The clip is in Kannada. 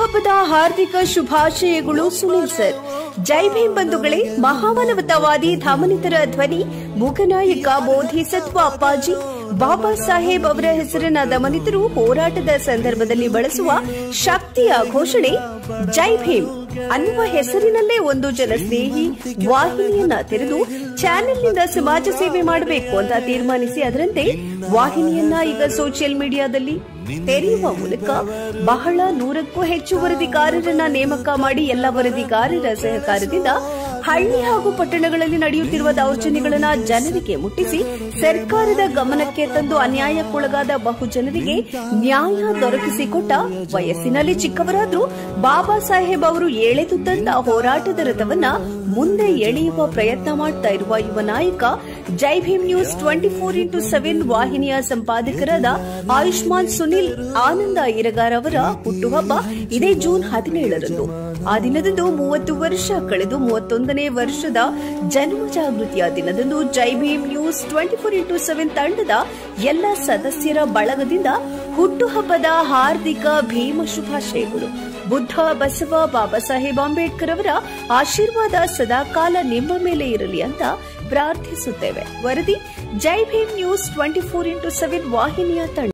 ಹುಟ್ಟುಹಬ್ಬದ ಹಾರ್ದಿಕ ಶುಭಾಶಯಗಳು ಸುನಿಲ್ ಸರ್ ಜೈ ಭೀಮ್ ಬಂಧುಗಳೇ ಮಹಾಮಾನವತಾವಾದಿ ಧಮನಿತರ ಧ್ವನಿ ಮೂಕನಾಯಕ ಬೋಧಿಸತ್ವ ಅಪ್ಪಾಜಿ ಬಾಬಾ ಸಾಹೇಬ್ ಅವರ ಹೆಸರನ್ನ ದಮನಿತರು ಹೋರಾಟದ ಸಂದರ್ಭದಲ್ಲಿ ಬಳಸುವ ಶಕ್ತಿಯ ಘೋಷಣೆ ಜೈ ಭೀಮ್ ಅನ್ನುವ ಹೆಸರಿನಲ್ಲೇ ಒಂದು ಜನಸ್ನೇಹಿ ವಾಹಿನಿಯನ್ನ ತೆರೆದು ಚಾನೆಲ್ನಿಂದ ಸಮಾಜ ಸೇವೆ ಮಾಡಬೇಕು ಅಂತ ತೀರ್ಮಾನಿಸಿ ಅದರಂತೆ ವಾಹಿನಿಯನ್ನ ಈಗ ಸೋಷಿಯಲ್ ಮೀಡಿಯಾದಲ್ಲಿ ತೆರೆಯುವ ಮೂಲಕ ಬಹಳ ನೂರಕ್ಕೂ ಹೆಚ್ಚು ವರದಿಗಾರರನ್ನ ನೇಮಕ ಮಾಡಿ ಎಲ್ಲ ವರದಿಗಾರರ ಸಹಕಾರದಿಂದ ಹಳ್ಳಿ ಹಾಗೂ ಪಟ್ಟಣಗಳಲ್ಲಿ ನಡೆಯುತ್ತಿರುವ ದೌರ್ಜನ್ಯಗಳನ್ನ ಜನರಿಗೆ ಮುಟ್ಟಿಸಿ ಸರ್ಕಾರದ ಗಮನಕ್ಕೆ ತಂದು ಅನ್ಯಾಯಕ್ಕೊಳಗಾದ ಬಹು ಜನರಿಗೆ ನ್ಯಾಯ ದೊರಕಿಸಿಕೊಟ್ಟ ವಯಸ್ಸಿನಲ್ಲಿ ಚಿಕ್ಕವರಾದ್ರೂ ಬಾಬಾ ಸಾಹೇಬ್ ಅವರು ಎಳೆದು ತಂದ ಹೋರಾಟದ ರಥವನ್ನ ಮುಂದೆ ಎಳೆಯುವ ಪ್ರಯತ್ನ ಮಾಡ್ತಾ ಇರುವ ಯುವ ನಾಯಕ Jai Bhim news twenty four into seven ವಾಹಿನಿಯ ಸಂಪಾದಕರಾದ ಆಯುಷ್ಮಾನ್ ಸುನಿಲ್ ಆನಂದ ಇರಗಾರ್ ಅವರ ಹುಟ್ಟುಹಬ್ಬ ಇದೇ ಜೂನ್ ಹದಿನೇಳರಂದು ಆ ದಿನದಂದು ಮೂವತ್ತು ವರ್ಷ ಕಳೆದು ಮೂವತ್ತೊಂದನೇ ವರ್ಷದ ಜನ್ಮ ಜಾಗೃತಿಯ ದಿನದಂದು Jai Bhim news twenty four into seven ತಂಡದ ಎಲ್ಲ ಸದಸ್ಯರ ಬಳಗದಿಂದ ಹುಟ್ಟುಹಬ್ಬದ ಹಾರ್ದಿಕ ಭೀಮ ಶುಭಾಶಯಗಳು ಬುದ್ಧ ಬಸವ ಬಾಬಾ ಸಾಹೇಬ್ ಅಂಬೇಡ್ಕರ್ ಅವರ ಆಶೀರ್ವಾದ ಸದಾಕಾಲ ನಿಮ್ಮ ಮೇಲೆ ಇರಲಿ ಅಂತ ಪ್ರಾರ್ಥಿಸುತ್ತೇವೆ ವರದಿ Jai Bhim news twenty four into seven ವಾಹಿನಿಯ ತಂಡ